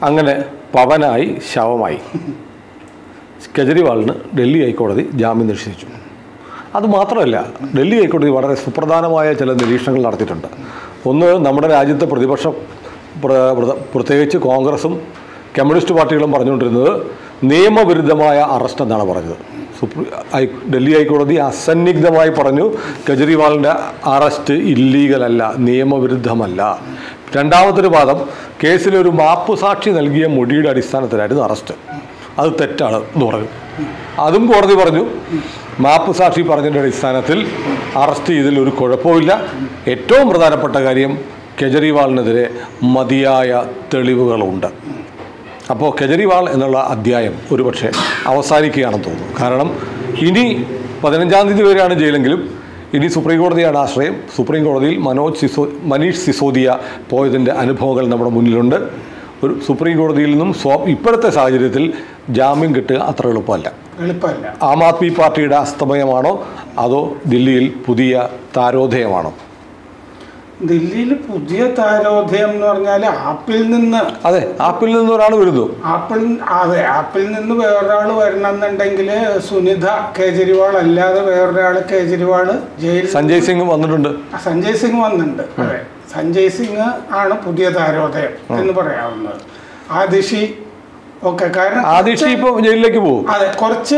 അങ്ങനെ പവനായി ശവമായി കെജ്രിവാളിന് ഡൽഹി ഹൈക്കോടതി ജാമ്യം നിഷേധിച്ചു അതുമാത്രമല്ല ഡൽഹി ഹൈക്കോടതി വളരെ സുപ്രധാനമായ ചില നിരീക്ഷണങ്ങൾ നടത്തിയിട്ടുണ്ട് ഒന്ന് നമ്മുടെ രാജ്യത്തെ പ്രതിപക്ഷം പ്ര- പ്ര- പ്രത്യേകിച്ച് കോൺഗ്രസും കമ്മ്യൂണിസ്റ്റ് പാർട്ടികളും പറഞ്ഞുകൊണ്ടിരുന്നത് നിയമവിരുദ്ധമായ അറസ്റ്റ് എന്നാണ് പറഞ്ഞത് സുപ്രീം ഹൈ ഡൽഹി ഹൈക്കോടതി അസന്നിഗ്ധമായി പറഞ്ഞു കെജ്രിവാളിൻ്റെ അറസ്റ്റ് ഇല്ലീഗലല്ല നിയമവിരുദ്ധമല്ല രണ്ടാമതൊരു വാദം കേസിലൊരു മാപ്പ് സാക്ഷി നൽകിയ മൊഴിയുടെ അടിസ്ഥാനത്തിലായിരുന്നു അറസ്റ്റ് അത് തെറ്റാണ് എന്ന് പറഞ്ഞു അതും കോടതി പറഞ്ഞു മാപ്പ് സാക്ഷി പറഞ്ഞതിൻ്റെ അടിസ്ഥാനത്തിൽ അറസ്റ്റ് ചെയ്തതിൽ ഒരു കുഴപ്പമില്ല ഏറ്റവും പ്രധാനപ്പെട്ട കാര്യം കെജ്രിവാളിനെതിരെ മതിയായ തെളിവുകളുണ്ട് അപ്പോൾ കെജ്രിവാൾ എന്നുള്ള അധ്യായം ഒരുപക്ഷെ അവസാനിക്കുകയാണെന്ന് തോന്നുന്നു കാരണം ഇനി പതിനഞ്ചാം തീയതി വരെയാണ് ജയിലെങ്കിലും ഇനി സുപ്രീം കോടതിയാണ് ആശ്രയം സുപ്രീം കോടതിയിൽ മനോജ് സിസോ മനീഷ് സിസോദിയ പോയതിൻ്റെ അനുഭവങ്ങൾ നമ്മുടെ മുന്നിലുണ്ട് ഒരു സുപ്രീം കോടതിയിൽ നിന്നും സ്വ ഇപ്പോഴത്തെ സാഹചര്യത്തിൽ ജാമ്യം കിട്ടുക അത്ര എളുപ്പമല്ല എളുപ്പമല്ല ആം ആദ്മി പാർട്ടിയുടെ അസ്തമയമാണോ അതോ ദില്ലിയിൽ പുതിയ താരോദയമാണോ ദില്ലിയിൽ പുതിയ താരോദയം എന്ന് പറഞ്ഞാൽ ആപ്പിൽ നിന്ന് അതെ ആപ്പിൽ നിന്ന് ഒരാൾ വരുന്നു ആപ്പിൾ അതെ ആപ്പിൽ നിന്ന് വേറൊരാൾ വരണമെന്നുണ്ടെങ്കിൽ സുനിത കേജ്രിവാൾ അല്ലാതെ വേറൊരാൾ കേജ്രിവാൾ ജയിലിൽ സഞ്ജയ് സിംഗ് വന്നിട്ടുണ്ട് സഞ്ജയ് സിംഗ് വന്നിട്ടുണ്ട് അതെ സഞ്ജയ് സിംഗ് ആണ് പുതിയ താരോദയം എന്ന് പറയാവുന്നത് ആദിഷി ഒക്കെ കാരണം ആദിഷി ഇപ്പോൾ ജയിലിലേക്ക് പോകും അതെ കുറച്ച്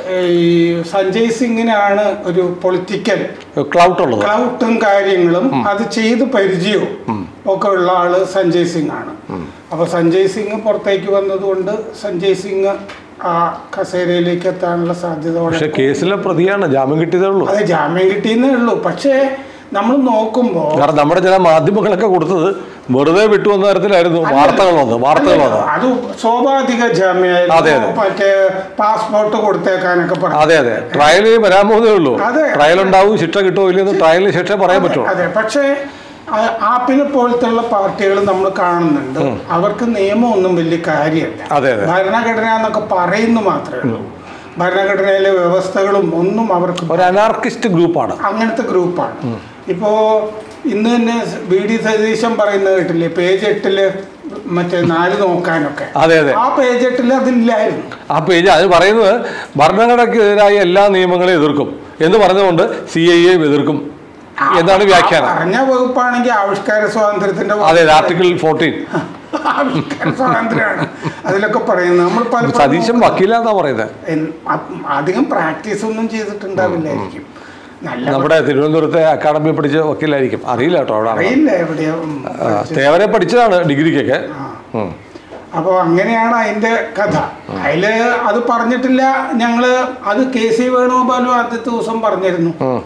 ഈ സഞ്ജയ് സിംഗിനാണ് ഒരു പൊളിറ്റിക്കൽ ക്ലൗട്ട് ഉള്ളത് ക്ലൗട്ടും കാര്യങ്ങളും അത് ചെയ്ത് പരിചയവും ഒക്കെ ഉള്ള ആള് സഞ്ജയ് സിംഗ് ആണ് അപ്പൊ സഞ്ജയ് സിംഗ് പുറത്തേക്ക് വന്നതുകൊണ്ട് സഞ്ജയ് സിംഗ് ആ കസേരയിലേക്ക് എത്താനുള്ള സാധ്യത വളരെ പക്ഷെ കേസിലെ പ്രതിയാണ് ജാമ്യം കിട്ടിയതേ ഉള്ളൂ അതെ ജാമ്യം കിട്ടിയെന്നേ ഉള്ളൂ പക്ഷേ നമ്മൾ നോക്കുമ്പോ കാരണം നമ്മുടെ ചില മാധ്യമങ്ങളൊക്കെ കൊടുത്തത് വെറുതെ വിട്ടു വന്ന തരത്തിലായിരുന്നു വാർത്തകൾ വന്നത് വാർത്തകൾ വന്നത് അത് സ്വാഭാവിക അതെ, ജാമ്യമായിരുന്നു അതെ. മറ്റേ പാസ്പോർട്ട് കൊടുത്തേക്കാനൊക്കെ പറഞ്ഞു അതെ അതെ ട്രയലിൽ വരാൻ പോകുന്നേ ഉള്ളൂ അതെ. ട്രയൽ ഉണ്ടാവും ശിക്ഷ കിട്ടുമോ ഇല്ലെന്ന് ട്രയലിന് ശിക്ഷ പറയാൻ പറ്റുള്ളൂ അതെ പക്ഷേ ആ- ആപ്പിനെ പോലത്തുള്ള പാർട്ടികൾ നമ്മൾ കാണുന്നുണ്ട് അവർക്ക് നിയമമൊന്നും വലിയ കാര്യമല്ല അതെ, അതെ. ഭരണഘടന എന്നൊക്കെ പറയുന്നു മാത്രമേ ഉള്ളൂ ഭരണഘടനയിലെ വ്യവസ്ഥകളും ഒന്നും അവർക്ക് ഒരു അനാർക്കിസ്റ്റ് ഗ്രൂപ്പാണ് അങ്ങനത്തെ ഗ്രൂപ്പാണ് ഇപ്പോ ഇന്ന് തന്നെ വി ഡി സതീശൻ പറയുന്നത് കേട്ടില്ലേ പേജ് എട്ടില് മറ്റേ നാല് നോക്കാനൊക്കെ അതെ അതെ ആ പേജ് എട്ടില് അതില്ലായിരുന്നു ആ പേജ് അത് പറയുന്നത് ഭരണഘടനയ്ക്കെതിരായ എല്ലാ നിയമങ്ങളെയും എതിർക്കും എന്ന് പറഞ്ഞുകൊണ്ട് സി ഐ എ എതിർക്കും എന്നാണ് വ്യാഖ്യാനം ആ പറഞ്ഞ വകുപ്പാണെങ്കിൽ ആവിഷ്കാര സ്വാതന്ത്ര്യത്തിന്റെ അതെ ആർട്ടിക്കിൾ ഫോർട്ടീൻ ആവിഷ്കാര സ്വാതന്ത്ര്യമാണ് അതിലൊക്കെ പറയുന്നത് നമ്മൾ പലപ്പോഴും സതീശൻ വക്കീലാന്നാ പറയുന്നത് എൻ- അ- അധികം പ്രാക്ടീസ് ഒന്നും ചെയ്തിട്ടുണ്ടാവില്ലായിരിക്കും നല്ല നമ്മുടെ തിരുവനന്തപുരത്തെ അക്കാഡമി പഠിച്ച വക്കീലായിരിക്കും അറിയില്ല കേട്ടോ അവിടെ അറിയില്ല എവിടെയോ ഉം, തേവരെ പഠിച്ചതാണ് ഡിഗ്രിക്കൊക്കെ ഉം. അപ്പോൾ അങ്ങനെയാണ് അതിന്റെ കഥ അതില് അത് പറഞ്ഞിട്ടില്ല ഞങ്ങള് അത് കെ സി വേണുഗോപാലും ആദ്യത്തെ ദിവസം പറഞ്ഞിരുന്നു ഉം.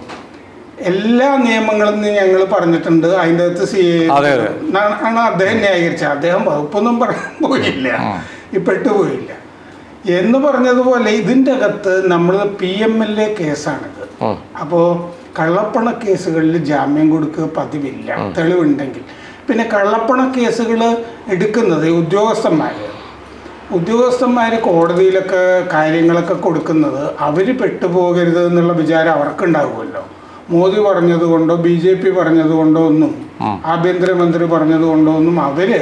എല്ലാ നിയമങ്ങളും ഞങ്ങൾ പറഞ്ഞിട്ടുണ്ട് അതിൻ്റെ അകത്ത് സി അതെ, അതെ. ആണ് അദ്ദേഹം ന്യായീകരിച്ചത് അദ്ദേഹം വകുപ്പൊന്നും പറയാൻ പോയില്ല ഈ പെട്ടുപോയില്ല എന്ന് പറഞ്ഞതുപോലെ ഇതിൻ്റെ അകത്ത് നമ്മൾ പി എം എൽ എ കേസാണിത് ഉം. അപ്പോൾ കള്ളപ്പണ കേസുകളിൽ ജാമ്യം കൊടുക്കുക പതിവില്ല തെളിവുണ്ടെങ്കിൽ പിന്നെ കള്ളപ്പണ കേസുകൾ എടുക്കുന്നത് ഈ ഉദ്യോഗസ്ഥന്മാർ ഉദ്യോഗസ്ഥന്മാർ കോടതിയിലൊക്കെ കാര്യങ്ങളൊക്കെ കൊടുക്കുന്നത് അവർ പെട്ടുപോകരുത് എന്നുള്ള വിചാരം അവർക്കുണ്ടാവുമല്ലോ മോദി പറഞ്ഞതുകൊണ്ടോ ബി ജെ പി പറഞ്ഞതുകൊണ്ടോ ഒന്നും ആഭ്യന്തരമന്ത്രി പറഞ്ഞതുകൊണ്ടോ ഒന്നും അവര്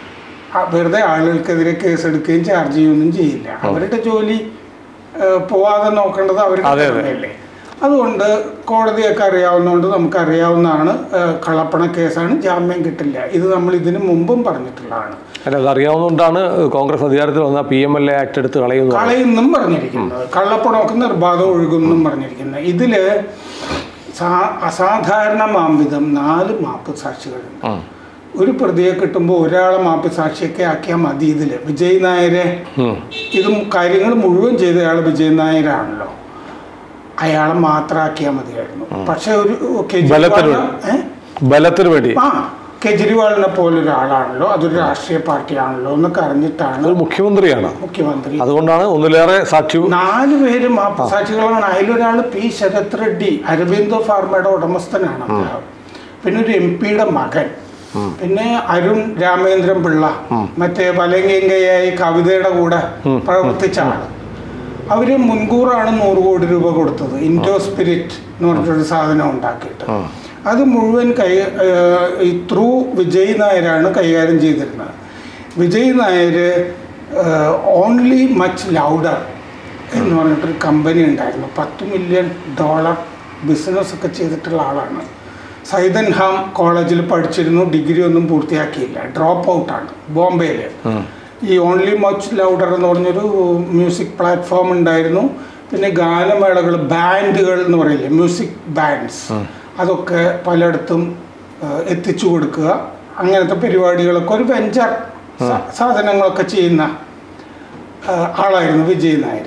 ആ വെറുതെ ആളുകൾക്കെതിരെ കേസെടുക്കുകയും ചാർജ് ചെയ്യുകയൊന്നും ചെയ്യില്ല അവരുടെ ജോലി ഏഹ്, പോവാതെ നോക്കേണ്ടത് അവരുടെ അതെ, അതെ. കടമയല്ലേ അതുകൊണ്ട് കോടതിയൊക്കെ അറിയാവുന്നതുകൊണ്ട് നമുക്ക് അറിയാവുന്നതാണ് ഏഹ്, കള്ളപ്പണ കേസാണ് ജാമ്യം കിട്ടില്ല ഇത് നമ്മൾ ഇതിനു മുമ്പും പറഞ്ഞിട്ടുള്ളതാണ് അല്ല അതറിയാവുന്നതുകൊണ്ടാണ് കോൺഗ്രസ് അധികാരത്തിൽ വന്ന P M L A act എടുത്ത് കളയുന്നത് കളയുന്നും പറഞ്ഞിരിക്കുന്നത് കള്ളപ്പണമൊക്കെ നിർബാധം ഒഴുകുന്നും പറഞ്ഞിരിക്കുന്നത് ഇതില് സാ- അസാധാരണ മാംവിധം നാല് മാപ്പ് സാക്ഷികളുണ്ട് ഉം. ഒരു പ്രതിയെ കിട്ടുമ്പോൾ ഒരാളെ മാപ്പ് സാക്ഷിയൊക്കെ ആക്കിയാൽ മതി ഇതില് വിജയ് നായരെ ഉം. ഇതും കാര്യങ്ങൾ മുഴുവൻ ചെയ്ത അയാൾ വിജയ് നായരാണല്ലോ അയാളെ മാത്രമാക്കിയാൽ മതിയായിരുന്നു പക്ഷെ ഒരു ബലത്തിന് കെജ്രിവാളിനെ- ഏ? ബലത്തിന് വേണ്ടി ആ കെജ്രിവാളിനെ പോലെ ഒരാളാണല്ലോ അതൊരു രാഷ്ട്രീയ പാർട്ടിയാണല്ലോ എന്നൊക്കെ അറിഞ്ഞിട്ടാണ് ഒരു മുഖ്യമന്ത്രിയാണ് മുഖ്യമന്ത്രി അതുകൊണ്ടാണ് ഒന്നിലേറെ സാക്ഷി നാല് പേര് മാപ്പസാക്ഷികളാണ് അതിലൊരാൾ പി ശരത് റെഡ്ഡി അരബിന്ദോ ഫാർമയുടെ ഉടമസ്ഥനാണ് അദ്ദേഹം പിന്നെ ഒരു എം പിയുടെ മകൻ പിന്നെ അരുൺ രാമേന്ദ്രൻ പിള്ള മറ്റേ വലങ്കയായി കവിതയുടെ കൂടെ പ്രവർത്തിച്ച ആള് അവര് മുൻകൂറാണ് നൂറ് കോടി രൂപ കൊടുത്തത് ഇൻഡോ സ്പിരിറ്റ് എന്ന് പറഞ്ഞിട്ടൊരു സാധനം ഉണ്ടാക്കിയിട്ട് അത് മുഴുവൻ കൈ ഏഹ്, ഈ ത്രൂ വിജയ് നായരാണ് കൈകാര്യം ചെയ്തിരുന്നത് Vijay Nair only much louder എന്ന് പറഞ്ഞിട്ടൊരു കമ്പനി ഉണ്ടായിരുന്നു പത്ത് മില്യൺ ഡോളർ ബിസിനസ് ഒക്കെ ചെയ്തിട്ടുള്ള ആളാണ് സൈദൻഹാം കോളേജിൽ പഠിച്ചിരുന്നു ഡിഗ്രി ഒന്നും പൂർത്തിയാക്കിയില്ല ഡ്രോപ്പ് ഔട്ടാണ് ബോംബെയിൽ ഈ ഓൺലി മച്ച് ലൗഡർ എന്ന് പറഞ്ഞൊരു മ്യൂസിക് പ്ലാറ്റ്ഫോം ഉണ്ടായിരുന്നു പിന്നെ ഗാനമേളകൾ ബാൻഡുകൾ എന്ന് പറയില്ലേ മ്യൂസിക് ബാൻഡ്സ് അതൊക്കെ പലയിടത്തും ആ, എത്തിച്ചു കൊടുക്കുക അങ്ങനത്തെ പരിപാടികളൊക്കെ ഒരു വെഞ്ചർ സാധനങ്ങളൊക്കെ ചെയ്യുന്ന ആ, ആളായിരുന്നു വിജയ് നായർ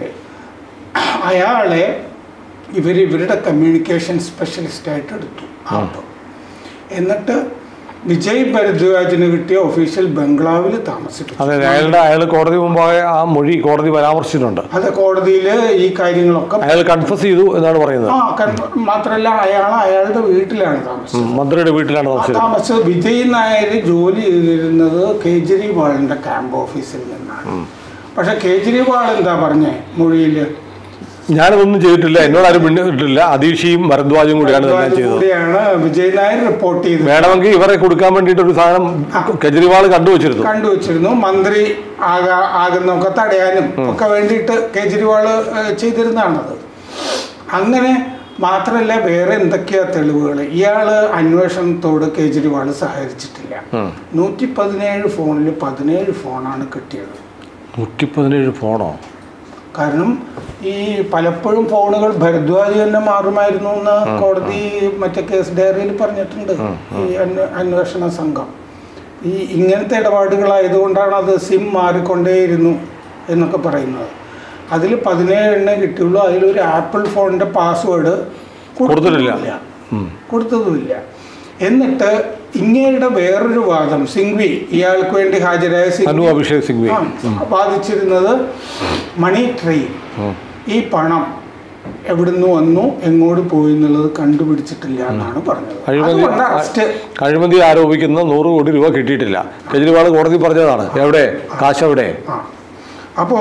അയാളെ ഇവർ ഇവരുടെ കമ്മ്യൂണിക്കേഷൻ സ്പെഷ്യലിസ്റ്റായിട്ട് എടുത്തു ആപ്പ് എന്നിട്ട് വിജയ് ഭരദ്വാജിന് കിട്ടിയ ഒഫീഷ്യൽ ബംഗ്ലാവിൽ താമസിപ്പിച്ചു അതെ അയാളുടെ അയാൾ കോടതി മുമ്പാകെ ആ മൊഴി കോടതി പരാമർശിച്ചിട്ടുണ്ട് അത് കോടതിയിൽ ഈ കാര്യങ്ങളൊക്കെ അയാൾ കൺഫസ് ചെയ്തു എന്നാണ് പറയുന്നത് ആ കൺ- മാത്രല്ല അയാൾ അയാളുടെ വീട്ടിലാണ് താമസിച്ചത് ഉം, മന്ത്രിയുടെ വീട്ടിലാണ് താമസിച്ചത് താമസിച്ചത് വിജയ് നായർ ജോലി ചെയ്തിരുന്നത് കേജ്രിവാളിന്റെ ക്യാമ്പ് ഓഫീസിൽ നിന്നാണ് പക്ഷെ കേജ്രിവാൾ എന്താ പറഞ്ഞേ മൊഴിയിൽ ഞാനതൊന്നും ചെയ്തിട്ടില്ല എന്നോട് ആരും മിണ്ടിട്ടില്ല അതീഷിയും ഭരദ്വാജും കൂടിയാണ് ഇതെല്ലാം ചെയ്തത് കൂടിയാണ് വിജയ് നായർ റിപ്പോർട്ട് ചെയ്തത് വേണമെങ്കിൽ ഇവരെ കൊടുക്കാൻ വേണ്ടിയിട്ട് ഒരു സാധനം കെജ്രിവാൾ കണ്ടുവച്ചിരുന്നു കണ്ടുവച്ചിരുന്നു മന്ത്രി ആകാ ആകുന്നൊക്കെ തടയാനും ഒക്കെ വേണ്ടിയിട്ട് കേജ്രിവാൾ ഏഹ്, ചെയ്തിരുന്നതാണത് അങ്ങനെ മാത്രമല്ല വേറെ എന്തൊക്കെയാ തെളിവുകൾ ഇയാള് അന്വേഷണത്തോട് കേജ്രിവാൾ സഹകരിച്ചിട്ടില്ല ഉം. നൂറ്റി പതിനേഴ് ഫോണിൽ പതിനേഴ് ഫോണാണ് കിട്ടിയത് നൂറ്റി പതിനേഴ് ഫോണോ കാരണം ഈ പലപ്പോഴും ഫോണുകൾ ഭരദ്വാജ് തന്നെ മാറുമായിരുന്നു എന്ന് കോടതി മറ്റേ കേസ് ഡയറിയിൽ പറഞ്ഞിട്ടുണ്ട് ഈ അന്വ- അന്വേഷണ സംഘം ഈ ഇങ്ങനത്തെ ഇടപാടുകളായതുകൊണ്ടാണ് അത് സിം മാറിക്കൊണ്ടേയിരുന്നു എന്നൊക്കെ പറയുന്നത് അതിൽ പതിനേഴെണ്ണേ കിട്ടിയുള്ളൂ അതിലൊരു ആപ്പിൾ ഫോണിൻ്റെ പാസ്വേഡ് കൊടുത്തിട്ടില്ല. ഉം. കൊടുത്തതുമില്ല എന്നിട്ട് ഇങ്ങയുടെ വേറൊരു വാദം സിംഗ്വി ഇയാൾക്ക് വേണ്ടി ഹാജരായ അനു സിംഗ്വി അഭിഷേക് സിംഗ്വി ആ, ബാധിച്ചിരുന്നത് മണി ട്രെയിൻ ഈ പണം എവിടുന്ന് വന്നു എങ്ങോട്ട് പോയി എന്നുള്ളത് കണ്ടുപിടിച്ചിട്ടില്ല എന്നാണ് പറഞ്ഞത് അഴിമതി അതുകൊണ്ട് അറസ്റ്റ് അഴിമതി ആരോപിക്കുന്ന നൂറ് കോടി രൂപ കിട്ടിയിട്ടില്ല കെജ്രിവാൾ കോടതി പറഞ്ഞതാണ് എവിടെ കാശ് എവിടെ ആ അപ്പോൾ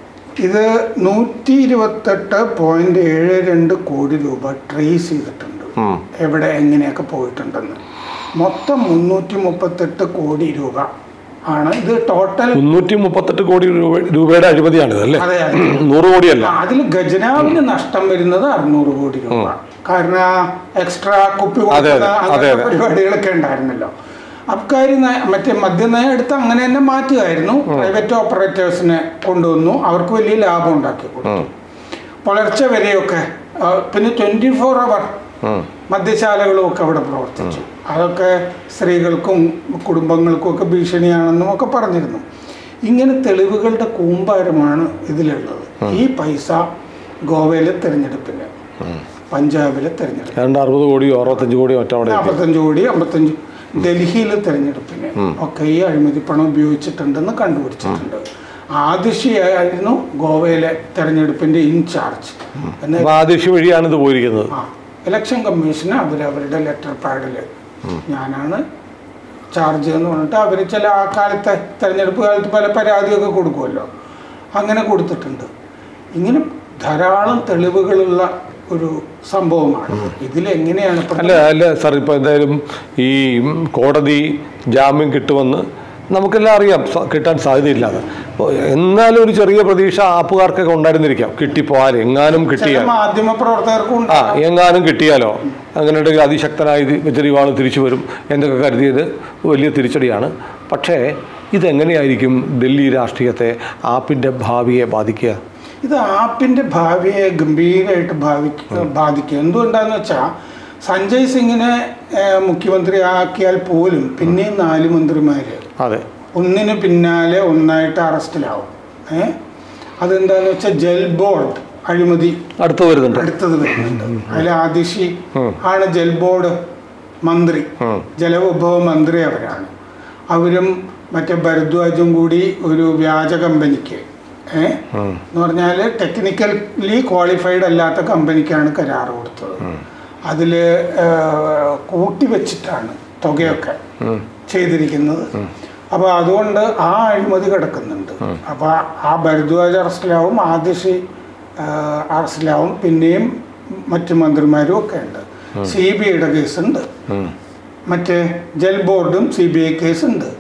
ഇത് നൂറ്റി ഇരുപത്തെട്ട് പോയിന്റ് ഏഴ് രണ്ട് കോടി രൂപ ട്രേസ് ചെയ്തിട്ടുണ്ട് ഉം. എവിടെ എങ്ങനെയൊക്കെ പോയിട്ടുണ്ടെന്ന് മൊത്തം മുന്നൂറ്റി മുപ്പത്തെട്ട് കോടി രൂപ ആണ് ഇത് ടോട്ടൽ മുന്നൂറ്റി മുപ്പത്തെട്ട് കോടി രൂപ രൂപയുടെ അഴിമതിയാണിത് അല്ലേ അതെ അതെ നൂറ് കോടിയല്ല അതിൽ ഖജനാവിന് നഷ്ടം വരുന്നത് അറുന്നൂറ് കോടി രൂപ കാരണം എക്സ്ട്രാ കുപ്പി അതെ, കൊടുക്കുന്ന അതെ, അങ്ങനത്തെ അതെ. പരിപാടികളൊക്കെ ഉണ്ടായിരുന്നല്ലോ അബ്കാരി നയ- മറ്റേ മദ്യനയം എടുത്ത് അങ്ങനെ തന്നെ മാറ്റുമായിരുന്നു പ്രൈവറ്റ് ഓപ്പറേറ്റേഴ്സിനെ കൊണ്ടുവന്നു അവർക്ക് വലിയ ലാഭം ഉണ്ടാക്കി കൊടുത്തു പുലർച്ചെ വരെയൊക്കെ ആ, പിന്നെ ട്വന്റി ഫോർ അവർ ഉം. മദ്യശാലകളും ഒക്കെ അവിടെ പ്രവർത്തിച്ചു അതൊക്കെ സ്ത്രീകൾക്കും കുടുംബങ്ങൾക്കും ഒക്കെ ഭീഷണിയാണെന്നും ഒക്കെ പറഞ്ഞിരുന്നു ഇങ്ങനെ തെളിവുകളുടെ കൂമ്പാരമാണ് ഇതിലുള്ളത് ഈ പൈസ ഗോവയിലെ തെരഞ്ഞെടുപ്പിന് പഞ്ചാബിലെ തെരഞ്ഞെടുപ്പ് ഏതാണ്ട് അറുപത് കോടിയോ അറുപത്തഞ്ച് കോടിയോ മറ്റോ അവിടെ എത്തി. നാൽപ്പത്തഞ്ച് കോടി അമ്പത്തഞ്ച് ഡൽഹിയിലെ തെരഞ്ഞെടുപ്പിന് ഒക്കെ ഈ അഴിമതി പണം ഉപയോഗിച്ചിട്ടുണ്ടെന്ന് കണ്ടുപിടിച്ചിട്ടുണ്ട് ആദിഷിയായിരുന്നു ഗോവയിലെ തെരഞ്ഞെടുപ്പിന്റെ ഇൻചാർജ് എന്നാൽ അപ്പൊ ആ ദിശ വഴിയാണ് ഇത് പോയിരിക്കുന്നത് ആ ഇലക്ഷൻ കമ്മീഷന് അവർ അവരുടെ ലെറ്റർ പാഡിൽ ഞാനാണ് ചാർജ് എന്ന് പറഞ്ഞിട്ട് അവർ ചില ആ കാലത്തെ തെരഞ്ഞെടുപ്പ് കാലത്ത് പല പരാതിയൊക്കെ കൊടുക്കുമല്ലോ അങ്ങനെ കൊടുത്തിട്ടുണ്ട് ഇങ്ങനെ ധാരാളം തെളിവുകളുള്ള ഒരു സംഭവമാണ് ഇതിലെങ്ങനെയാണ് ഇപ്പൊ- അല്ല അല്ല സാർ ഇപ്പോൾ എന്തായാലും ഈ കോടതി ജാമ്യം കിട്ടുമെന്ന് നമുക്കെല്ലാം അറിയാം സ- കിട്ടാൻ സാധ്യതയില്ലാതെ അപ്പോൾ എന്നാലും ഒരു ചെറിയ പ്രതീക്ഷ ആപ്പുകാർക്കൊക്കെ ഉണ്ടായിരുന്നിരിക്കാം കിട്ടിപ്പോയാൽ എങ്ങാനും ചില കിട്ടിയാൽ മാധ്യമ പ്രവർത്തകർക്കും ആ എങ്ങാനും കിട്ടിയാലോ അങ്ങനെ ഉണ്ടെങ്കിൽ അതിശക്തനായ ഇത് കെജ്രിവാൾ തിരിച്ചു വരും എന്നൊക്കെ കരുതിയത് വലിയ തിരിച്ചടിയാണ് പക്ഷേ ഇതെങ്ങനെയായിരിക്കും ഡൽഹി രാഷ്ട്രീയത്തെ ആപ്പിൻ്റെ ഭാവിയെ ബാധിക്കുക ഇത് ആപ്പിന്റെ ഭാവിയെ ഗംഭീരമായിട്ട് ഭാവിക്ക ബാധിക്കും എന്തുകൊണ്ടാന്ന് വെച്ചാൽ സഞ്ജയ് സിംഗിനെ ഏഹ്, മുഖ്യമന്ത്രി ആക്കിയാൽ പോലും പിന്നെയും നാല് മന്ത്രിമാര് അതെ ഒന്നിന് പിന്നാലെ ഒന്നായിട്ട് അറസ്റ്റിലാവും ഏ അതെന്താന്ന് വെച്ചാൽ ജൽ ബോർഡ് അഴിമതി അടുത്ത് വരുന്നുണ്ട് അടുത്തത് വരുന്നുണ്ട് അതിൽ ആദിഷി ആണ് ജൽ ബോർഡ് മന്ത്രി ഉം. ജലവിഭവ മന്ത്രി അവരാണ് അവരും മറ്റേ ഭരദ്വാജും കൂടി ഒരു വ്യാജ കമ്പനിക്ക് ഏ ഉം. എന്ന് പറഞ്ഞാൽ ടെക്നിക്കലി ക്വാളിഫൈഡ് അല്ലാത്ത കമ്പനിക്കാണ് കരാർ കൊടുത്തത് അതിൽ കൂട്ടി വെച്ചിട്ടാണ് തുകയൊക്കെ ചെയ്തിരിക്കുന്നത് അപ്പോൾ അതുകൊണ്ട് ആ അഴിമതി കിടക്കുന്നുണ്ട് അപ്പോൾ ആ ഭരദ്വാജ് അറസ്റ്റിലാവും ആദിഷി ആ, അറസ്റ്റിലാവും പിന്നെയും മറ്റു മന്ത്രിമാരും ഒക്കെ ഉണ്ട് സി ബി ഐയുടെ കേസുണ്ട് ഉം. മറ്റേ ജൽ ബോർഡും സി ബി ഐ കേസുണ്ട്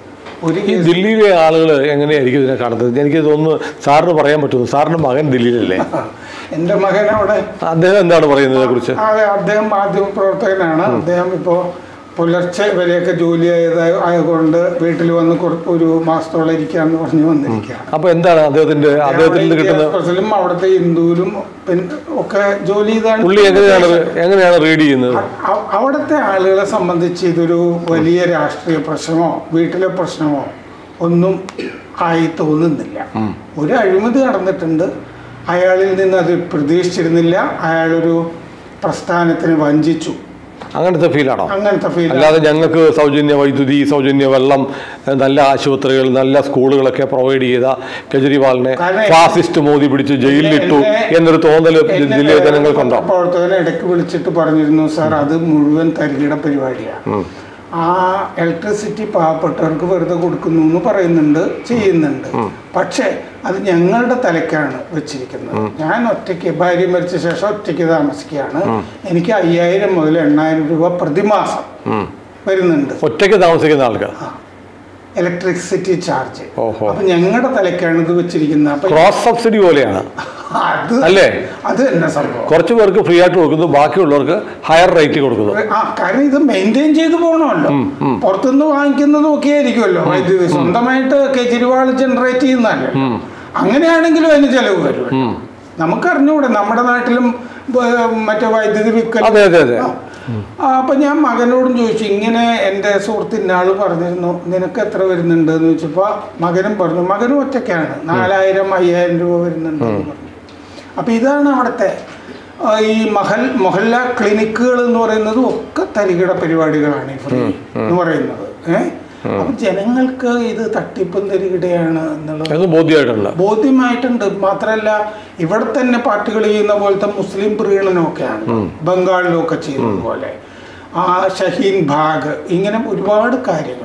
ഒരു ഈ ദില്ലിയിലെ ആളുകൾ എങ്ങനെയായിരിക്കും ഇതിനെ കാണുന്നത് എനിക്ക് തോന്നുന്നു സാറിന് പറയാൻ പറ്റുന്നു സാറിൻ്റെ മകൻ ദില്ലിയിലല്ലേ എൻ്റെ മകൻ അവിടെ അദ്ദേഹം എന്താണ് പറയുന്നതിനെ കുറിച്ച് അതെ അദ്ദേഹം മാധ്യമ പ്രവർത്തകനാണ് അദ്ദേഹം ഇപ്പോൾ പുലർച്ചെ വരെയൊക്കെ ജോലി ചെയ്ത ആയതുകൊണ്ട് വീട്ടിൽ വന്ന് കുറ- ഒരു മാസത്തോളം ഇരിക്കാന്ന് പറഞ്ഞു വന്നിരിക്കുകയാണ് അപ്പോൾ എന്താണ് അദ്ദേഹത്തിൻ്റെ അദ്ദേഹത്തിൽ നിന്ന് കിട്ടുന്ന എക്സ്പ്രസിലും അവിടുത്തെ ഹിന്ദുവിലും പിന്നെ ഒക്കെ ജോലി ചെയ്താണ് പുള്ളി എങ്ങനെയാണ് എങ്ങനെയാണ് റീഡ് ചെയ്യുന്നത് അ- അവിടുത്തെ ആളുകളെ സംബന്ധിച്ച് ഇതൊരു വലിയ രാഷ്ട്രീയ പ്രശ്നമോ വീട്ടിലെ പ്രശ്നമോ ഒന്നും ആയി തോന്നുന്നില്ല ഒരു അഴിമതി നടന്നിട്ടുണ്ട് അയാളിൽ നിന്ന് അത് പ്രതീക്ഷിച്ചിരുന്നില്ല അയാളൊരു പ്രസ്ഥാനത്തിന് വഞ്ചിച്ചു അങ്ങനത്തെ ഫീലാണോ അങ്ങനത്തെ ഫീൽ അല്ലാതെ ഞങ്ങൾക്ക് സൗജന്യ വൈദ്യുതി സൗജന്യ വെള്ളം ഏഹ് നല്ല ആശുപത്രികൾ നല്ല സ്കൂളുകളൊക്കെ പ്രൊവൈഡ് ചെയ്ത കെജ്രിവാളിനെ കാരണം ഫാസിസ്റ്റ് മോദി പിടിച്ച് ജയിലിലിട്ടു എന്നെ- എന്നൊരു തോന്നൽ ജില്ലയിലെ ജനങ്ങൾക്കുണ്ടോ പ്രവർത്തകനെ ഇടയ്ക്ക് വിളിച്ചിട്ട് പറഞ്ഞിരുന്നു സാർ അത് മുഴുവൻ തരികിട പരിപാടിയാണ് ആ ഇലക്ട്രിസിറ്റി പാവപ്പെട്ടവർക്ക് വെറുതെ കൊടുക്കുന്നു എന്ന് പറയുന്നുണ്ട് ചെയ്യുന്നുണ്ട് പക്ഷേ അത് ഞങ്ങളുടെ തലക്കാണ് വെച്ചിരിക്കുന്നത് ഞാൻ ഒറ്റയ്ക്ക് ഭാര്യ മരിച്ച ശേഷം ഒറ്റയ്ക്ക് താമസിക്കുകയാണ് എനിക്ക് അയ്യായിരം മുതൽ എണ്ണായിരം രൂപ പ്രതിമാസം ഉം. വരുന്നുണ്ട് ഒറ്റയ്ക്ക് താമസിക്കുന്ന ആൾക്കാർ ഇലക്ട്രിസിറ്റി ചാർജ് ഓഹോ. അപ്പൊ ഞങ്ങളുടെ തലക്കാണ് ഇത് വെച്ചിരിക്കുന്നത് അപ്പൊ ക്രോസ് സബ്സിഡി പോലെയാണ് അത് അല്ലേ? അത് തന്നെ സംഭവം കുറച്ച് പേർക്ക് ഫ്രീ ആയിട്ട് കൊടുക്കുന്നു ബാക്കിയുള്ളവർക്ക് ഹയർ റേറ്റ് കൊടുക്കുന്നു ആ കാരണം ഇത് മെയിൻറ്റെയിൻ ചെയ്ത് പോകണമല്ലോ പുറത്തുനിന്ന് വാങ്ങിക്കുന്നതും ഒക്കെ ആയിരിക്കുമല്ലോ വൈദ്യുതി സ്വന്തമായിട്ട് കെജ്രിവാൾ ജനറേറ്റ് ചെയ്യുന്നതല്ലേ അങ്ങനെയാണെങ്കിലും അതിന് ചെലവ് വരും നമുക്ക് അറിഞ്ഞൂടെ നമ്മുടെ നാട്ടിലും ഏർ, മറ്റേ വൈദ്യുതി വിൽക്കൽ അതെ അതെ അതെ ആ, അപ്പൊ ഞാൻ മകനോടും ചോദിച്ചു ഇങ്ങനെ എൻ്റെ സുഹൃത്തിൻ്റെ ആള് പറഞ്ഞിരുന്നു നിനക്ക് എത്ര വരുന്നുണ്ട് എന്ന് ചോദിച്ചപ്പോൾ മകനും പറഞ്ഞു മകനും ഒറ്റയ്ക്കാണ് നാലായിരം അയ്യായിരം രൂപ വരുന്നുണ്ട് എന്ന് പറഞ്ഞു അപ്പൊ ഇതാണ് അവിടുത്തെ ആ, ഈ മഹൽ മൊഹല്ല ക്ലിനിക്കുകൾ എന്ന് പറയുന്നത് ഒക്കെ തരികിട പരിപാടികളാണ് ഈ ഫ്രീ എന്ന് പറയുന്നത് ഏഹ് അപ്പൊ ജനങ്ങൾക്ക് ഇത് തട്ടിപ്പും തരികിടയാണ് എന്നുള്ളത് എന്ന് ബോധ്യമായിട്ടുണ്ട് ബോധ്യമായിട്ടുണ്ട് മാത്രമല്ല ഇവിടെ തന്നെ പാർട്ടികൾ ചെയ്യുന്ന പോലത്തെ മുസ്ലിം പ്രീണനമൊക്കെയാണ് ബംഗാളിലൊക്കെ ചെയ്യുന്നത് പോലെ ആ ഷഹീൻ ഭാഗ് ഇങ്ങനെ ഒരുപാട് കാര്യങ്ങൾ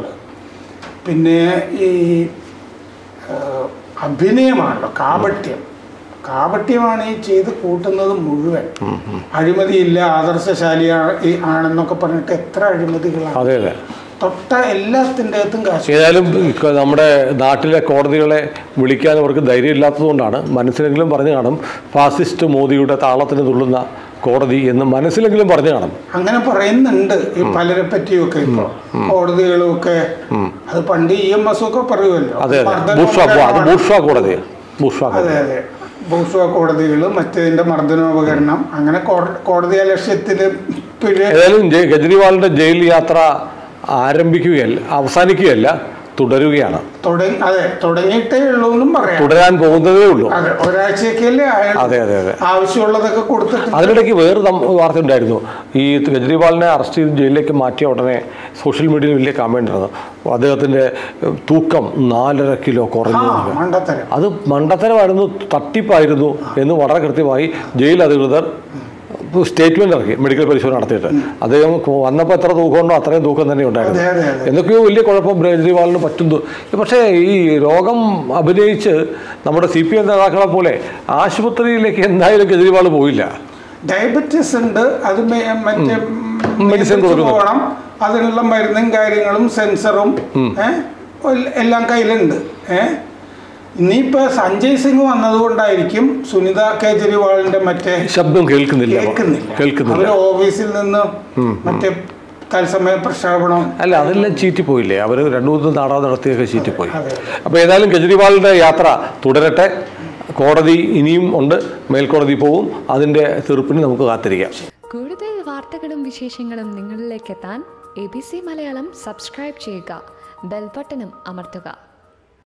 പിന്നെ ഈ ആ, അഭിനയമാണല്ലോ കാപട്യം കാപട്യമാണ് ഈ ചെയ്ത് കൂട്ടുന്നത് മുഴുവൻ അഴിമതിയില്ല ആദർശശാലിയാണ് ഈ ആണെന്നൊക്കെ പറഞ്ഞിട്ട് എത്ര അഴിമതികളാണ് അതെ അതെ തൊട്ട എല്ലാത്തിൻ്റെ അകത്തും കാശ് ഏതായാലും ഇക്ക- നമ്മുടെ നാട്ടിലെ കോടതികളെ വിളിക്കാൻ അവർക്ക് ധൈര്യം ഇല്ലാത്തതുകൊണ്ടാണ് മനസ്സിലെങ്കിലും പറഞ്ഞു കാണും ഫാസിസ്റ്റ് മോദിയുടെ താളത്തിന് തുള്ളുന്ന കോടതി എന്ന് മനസ്സിലെങ്കിലും പറഞ്ഞു കാണും അങ്ങനെ പറയുന്നുണ്ട് ഈ പലരെ പറ്റിയൊക്കെ ഇപ്പൊ കോടതികളും ഒക്കെ അത് പണ്ട് ഇ എം എസ് ഒക്കെ പറയുമല്ലോ അതെ അതെ മർദ്ദന ബൂർഷ്വാ അത് ഉപകരണമാണ്. ബൂർഷ്വാ കോടതി ബൂർഷ്വാ അതെ കോടതി അതെ ഭൂസ്വ കോടതികൾ മറ്റേതിന്റെ മർദ്ദനോപകരണം അങ്ങനെ കോട- കോടതി ലക്ഷ്യത്തിന് പിഴ ഏതായാലും ജെ- കെജ്രിവാളിന്റെ ജയിൽ യാത്ര ആരംഭിക്കുകയല്ല അവസാനിക്കുകയല്ല തുടരുകയാണ് തുടങ്ങി അതെ തുടങ്ങിയിട്ടേ ഉള്ളൂ എന്നും പറയാം തുടരാൻ പോകുന്നതേ ഉള്ളൂ അതെ ഒരാഴ്ചയൊക്കെയല്ലേ അയാൾ അതെ അതെ അതെ ആവശ്യമുള്ളതൊക്കെ കൊടുത്തിട്ട് അതിനിടയ്ക്ക് വേറെ നം- വാർത്ത ഉണ്ടായിരുന്നു ഈ കെജ്രിവാളിനെ അറസ്റ്റ് ചെയ്ത് ജയിലിലേക്ക് മാറ്റിയ ഉടനെ സോഷ്യൽ മീഡിയയിൽ വലിയ കമൻ്റ് ആയിരുന്നു അദ്ദേഹത്തിൻ്റെ ഏഹ്, തൂക്കം നാലര കിലോ ആ കുറഞ്ഞു എന്നൊക്കെ. മണ്ടത്തരം അത് മണ്ടത്തരമായിരുന്നു തട്ടിപ്പായിരുന്നു എന്ന് വളരെ കൃത്യമായി ജയിൽ അധികൃതർ സ്റ്റേറ്റ്മെന്റ് ഇറക്കി മെഡിക്കൽ പരിശോധന നടത്തിയിട്ട് അദ്ദേഹം കൊ- വന്നപ്പോൾ എത്ര തൂക്കമുണ്ടോ അത്രയും തൂക്കം തന്നെ ഉണ്ടായിരുന്നു അതെ അതെ അതെ എന്തൊക്കെയോ വലിയ കുഴപ്പം കെജ്രിവാളിന് പറ്റുന്നു പക്ഷേ ഈ രോഗം അഭിനയിച്ച് നമ്മുടെ സി പി എം നേതാക്കളെ പോലെ ആശുപത്രിയിലേക്ക് എന്തായാലും കെജ്രിവാൾ പോയില്ല ഡയബറ്റീസ് ഉണ്ട് അത് മെ- മറ്റേ മെഡിസിൻ നിയന്ത്രിച്ച് കൊടുക്കുന്നു. പോകണം അതിനുള്ള മരുന്നും കാര്യങ്ങളും സെൻസറും ഏ, എൽ- എല്ലാം കയ്യിലുണ്ട് ഏ ഇനിയിപ്പോ സഞ്ജയ് സിംഗ് വന്നതുകൊണ്ടായിരിക്കും സുനിത കേജ്രിവാളിന്റെ മറ്റേ ശബ്ദം കേൾക്കുന്നില്ല കേൾക്കുന്നില്ല കേൾക്കുന്നില്ല അവര് ഓഫീസിൽ നിന്ന് മറ്റേ തത്സമയ പ്രക്ഷേപണം അല്ല അതെല്ലാം ചീറ്റിപ്പോയില്ലേ അവർ രണ്ടു മൂന്ന് നാടകം നടത്തിയൊക്കെ ചീറ്റിപ്പോയി അതെ. അപ്പോൾ ഏതായാലും കെജ്രിവാളിൻ്റെ യാത്ര തുടരട്ടെ കോടതി ഇനിയും ഉണ്ട് മേൽക്കോടതി പോവും അതിൻ്റെ തീർപ്പിന് നമുക്ക് കാത്തിരിക്കാം കൂടുതൽ വാർത്തകളും വിശേഷങ്ങളും നിങ്ങളിലേക്ക് എത്താൻ A B C Malayalam subscribe ചെയ്യുക ബെൽബട്ടനും അമർത്തുക